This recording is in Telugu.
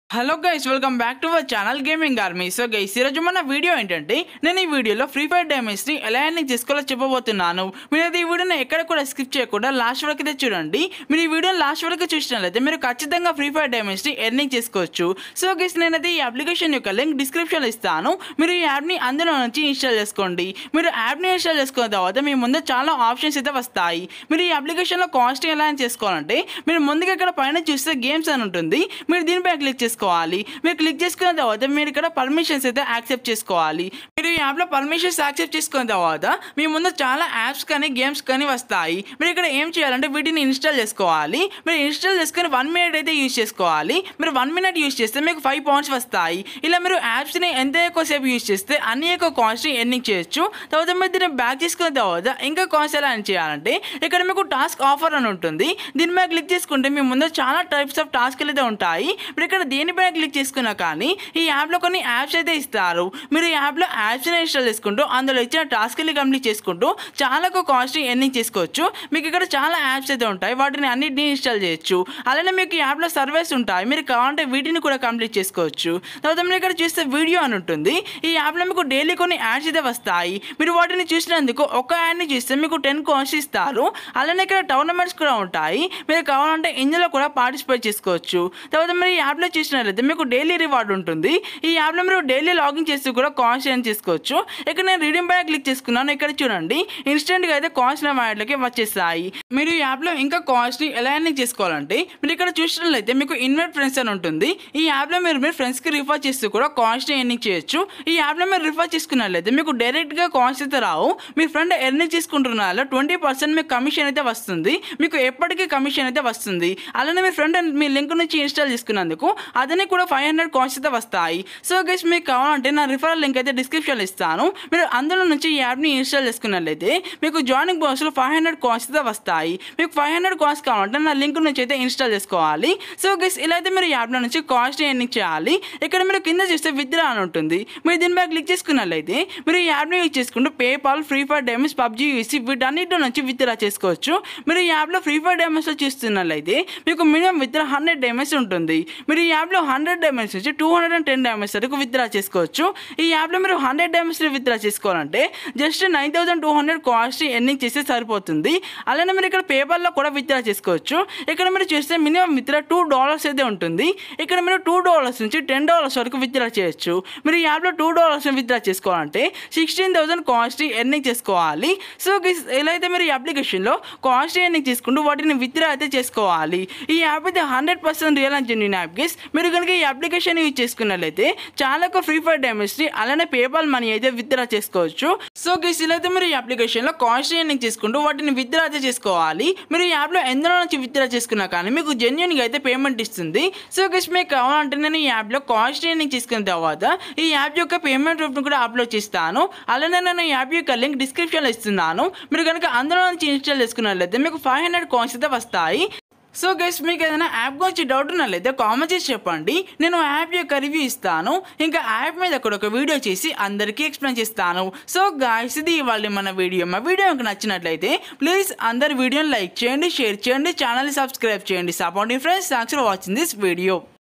hello guys welcome back to our channel gaming army so guys ఈరోజు మన వీడియో ఏంటంటే నేను ఈ వీడియోలో ఫ్రీ ఫైర్ డ్యామేజ్ ని ఎలా ఎర్నింగ్ చేసుకోవాలో చెప్పబోతున్నాను మీరు అయితే ఈ వీడియోని ఎక్కడ కూడా స్కిప్ చేయకుండా లాస్ట్ వరకు అయితే చూడండి మీరు ఈ వీడియోని లాస్ట్ వరకు చూసినట్లయితే మీరు ఖచ్చితంగా ఫ్రీ ఫైర్ డ్యామేజ్ ని ఎర్నింగ్ చేసుకోవచ్చు సో గైస్ నేనైతే ఈ అప్లికేషన్ యొక్క లింక్ డిస్క్రిప్షన్ ఇస్తాను మీరు ఈ యాప్ని అందులో నుంచి ఇన్స్టాల్ చేసుకోండి మీరు యాప్ని ఇన్స్టాల్ చేసుకున్న తర్వాత మీ ముందు చాలా ఆప్షన్స్ అయితే వస్తాయి మీరు ఈ అప్లికేషన్లో కాస్ట్ ఎలా చేసుకోవాలంటే మీరు ముందుగా ఇక్కడ పైన చూస్తే గేమ్స్ అని ఉంటుంది మీరు దీనిపై క్లిక్ చేసుకోవాలి మీరు క్లిక్ చేసుకున్న తర్వాత మీరు ఇక్కడ పర్మిషన్స్ అయితే యాక్సెప్ట్ చేసుకోవాలి మీరు ఈ యాప్లో పర్మిషన్స్ యాక్సెప్ట్ చేసుకున్న తర్వాత మీ ముందు చాలా యాప్స్ కానీ గేమ్స్ కానీ వస్తాయి మీరు ఇక్కడ ఏం చేయాలంటే వీటిని ఇన్స్టాల్ చేసుకోవాలి మీరు ఇన్స్టాల్ చేసుకుని వన్ మినిట్ అయితే యూజ్ చేసుకోవాలి మీరు వన్ మినిట్ యూజ్ చేస్తే మీకు ఫైవ్ పాయింట్స్ వస్తాయి ఇలా మీరు యాప్స్ని ఎంత ఎక్కువసేపు యూజ్ చేస్తే అన్ని ఎక్కువ కాస్ట్ని ఎర్నింగ్ చేయొచ్చు తర్వాత మీరు దీన్ని బ్యాక్ చేసుకున్న తర్వాత ఇంకా కాస్ట్ ఎలా ఎర్న్ చేయాలంటే ఇక్కడ మీకు టాస్క్ ఆఫర్ అని ఉంటుంది దీని మీద క్లిక్ చేసుకుంటే మీ ముందు చాలా టైప్స్ ఆఫ్ టాస్క్లు అయితే ఉంటాయి మీరు ఇక్కడ దేనిపైన క్లిక్ చేసుకున్నా కానీ ఈ యాప్లో కొన్ని యాప్స్ అయితే ఇస్తారు మీరు ఈ యాప్లో యాప్స్ని ఇన్స్టాల్ చేసుకుంటూ అందులో ఇచ్చిన టాస్క్ని కంప్లీట్ చేసుకుంటూ చాలా కాస్ట్ని ఎర్నింగ్ చేసుకోవచ్చు మీకు ఇక్కడ చాలా యాప్స్ అయితే ఉంటాయి వాటిని అన్నిటిని ఇన్స్టాల్ చేయొచ్చు అలానే మీకు ఈ యాప్లో సర్వీస్ ఉంటాయి మీరు కావాలంటే వీటిని కూడా కంప్లీట్ చేసుకోవచ్చు తర్వాత మీరు ఇక్కడ చూస్తే వీడియో అని ఉంటుంది ఈ యాప్లో మీకు డైలీ కొన్ని యాడ్స్ అయితే వస్తాయి మీరు వాటిని చూసినందుకు ఒక యాడ్ని చూస్తే మీకు టెన్ కాయిన్స్ ఇస్తారు అలానే ఇక్కడ టోర్నమెంట్స్ కూడా ఉంటాయి మీరు కావాలంటే ఇందులో కూడా పార్టిసిపేట్ చేసుకోవచ్చు తర్వాత మీరు ఈ యాప్లో చూసినట్లయితే మీకు డైలీ రివార్డ్ ఉంటుంది ఈ యాప్లో మీరు డైలీ లాగిన్ చేస్తూ కూడా కాయిన్స్ ఎర్న్ చేసుకోవచ్చు ఇక్కడ నేను రీడింగ్ పైన క్లిక్ చేసుకున్నాను ఇక్కడ చూడండి ఇన్స్టెంట్గా అయితే కాయిన్స్ నా వాటిలోకి వచ్చేస్తాయి మీరు ఈ యాప్లో ఇంకా కాయిన్స్ని ఎలా ఎర్నింగ్ చేసుకోవాలంటే మీరు ఇక్కడ చూసినట్లయితే మీకు ఇన్వైట్ ఫ్రెండ్స్ అని ఉంటుంది ఈ యాప్లో మీరు మీ ఫ్రెండ్స్కి రిఫర్ చేస్తూ కూడా కాయిన్స్ని ఎర్నింగ్ చేయొచ్చు ఈ యాప్లో మీరు రిఫర్ చేసుకున్నట్లయితే మీకు డైరెక్ట్గా కాయిన్స్ అయితే రావు మీ ఫ్రెండ్ ఎర్నింగ్ చేసుకుంటున్న ట్వంటీ పర్సెంట్ మీకు కమిషన్ అయితే వస్తుంది మీకు ఎప్పటికీ కమిషన్ అయితే వస్తుంది అలానే మీ ఫ్రెండ్ మీ లింక్ నుంచి ఇన్స్టాల్ చేసుకున్నందుకు అతనికి కూడా ఫైవ్ హండ్రెడ్ కాయిన్స్ అయితే వస్తాయి సో గైస్ మీకు కావాలంటే నా రిఫరల్ లింక్ అయితే డిస్క్రిప్షన్లో ఇస్తాను మీరు అందులో నుంచి ఈ యాప్ని ఇన్స్టాల్ చేసుకున్నట్లయితే మీకు జాయినింగ్ బోనస్లో ఫైవ్ హండ్రెడ్ కాయిన్స్ అయితే వస్తాయి మీకు ఫైవ్ హండ్రెడ్ కాయిన్స్ కావాలంటే నా లింక్ నుంచి అయితే ఇన్స్టాల్ చేసుకోవాలి సో గైస్ ఇలా అయితే మీరు ఈ యాప్లో నుంచి కాస్ట్ ఎర్నింగ్ చేయాలి ఇక్కడ మీరు కింద చూస్తే విత్డ్రా అని ఉంటుంది మీరు దీనిపై క్లిక్ చేసుకున్నట్లయితే మీరు ఈ యాప్ని యూజ్ చేసుకుంటూ PayPal free fire damage PUBG UC వీటన్నిటి నుంచి విత్డ్రా చేసుకోవచ్చు మీరు ఈ యాప్లో ఫ్రీ ఫైర్ డేమేజ్లో చూస్తున్నట్లయితే మీకు మినిమం విత్డ్రా హండ్రెడ్ డేమేజ్ ఉంటుంది మీరు ఈ యాప్లో హండ్రెడ్ డేమేజ్ నుంచి two hundred and ten damage వరకు విత్డ్రా చేసుకోవచ్చు ఈ యాప్లో మీరు హండ్రెడ్ డేమేజ్ విత్డ్రా చేసుకోవాలంటే just nine thousand two hundred cost earning చేస్తే సరిపోతుంది అలానే మీరు ఇక్కడ పేపర్లో కూడా విత్డ్రా చేసుకోవచ్చు ఇక్కడ మీరు చూస్తే మినిమం విత్డ్రా టూ డాలర్స్ అయితే ఉంటుంది ఇక్కడ మీరు టూ డాలర్స్ నుంచి టెన్ డాలర్స్ వరకు విత్డ్రా చేయొచ్చు మీరు ఈ యాప్లో టూ డాలర్స్ విత్డ్రా చేసుకోవాలంటే సిక్స్టీన్ థౌసండ్ కాస్ట్ ఎర్నింగ్ చేసుకోవాలి సో గిస్- ఎలా అయితే మీరు ఈ అప్లికేషన్లో కాస్ట్ ఎర్నింగ్ చేసుకుంటూ వాటిని విత్డ్రా అయితే చేసుకోవాలి ఈ యాప్ అయితే hundred percent real and genuine app guys మీరు కనుక ఈ అప్లికేషన్ యూజ్ చేసుకున్నట్లయితే చాలా ఫ్రీ ఫైర్ డ్యామేజ్ని అలానే పేపాల్ మనీ అయితే విత్డ్రా చేసుకోవచ్చు సో గైస్ ఇలా అయితే మీరు ఈ అప్లికేషన్లో కాస్ట్ ఎర్నింగ్ చేసుకుంటూ వాటిని విత్డ్రా అయితే చేసుకోవాలి మీరు ఈ యాప్లో ఎందులో నుంచి విత్డ్రా చేసుకున్నా కానీ మీకు జెన్యున్గా అయితే పేమెంట్ ఇస్తుంది సో గైస్ మీకు కావాలంటే నేను ఈ యాప్లో కాస్ట్ ఎర్నింగ్ చేసుకున్న తర్వాత ఈ యాప్ యొక్క పేమెంట్ రూప్ని కూడా అప్లోడ్ చేస్తాను అలానే నేను ఈ యాప్ యొక్క లింక్ డిస్క్రిప్షన్లో ఇస్తున్నాను మీరు కనుక అందులో నుంచి ఇన్స్టాల్ చేసుకున్నట్లయితే మీకు ఫైవ్ హండ్రెడ్ కాయిన్స్ అయితే వస్తాయి సో గైస్ మీకు ఏదైనా యాప్ గురించి డౌట్ ఉన్నట్లయితే కామెంట్ చేసి చెప్పండి నేను యాప్ యొక్క రివ్యూ ఇస్తాను ఇంకా యాప్ మీద కూడా ఒక వీడియో చేసి అందరికీ ఎక్స్ప్లెయిన్ చేస్తాను సో గాయస్ ఇది ఇవాళ మన వీడియో మా వీడియో మీకు నచ్చినట్లయితే ప్లీజ్ అందరు వీడియోని లైక్ చేయండి షేర్ చేయండి ఛానల్ని సబ్స్క్రైబ్ చేయండి supporting friends thanks for watching this video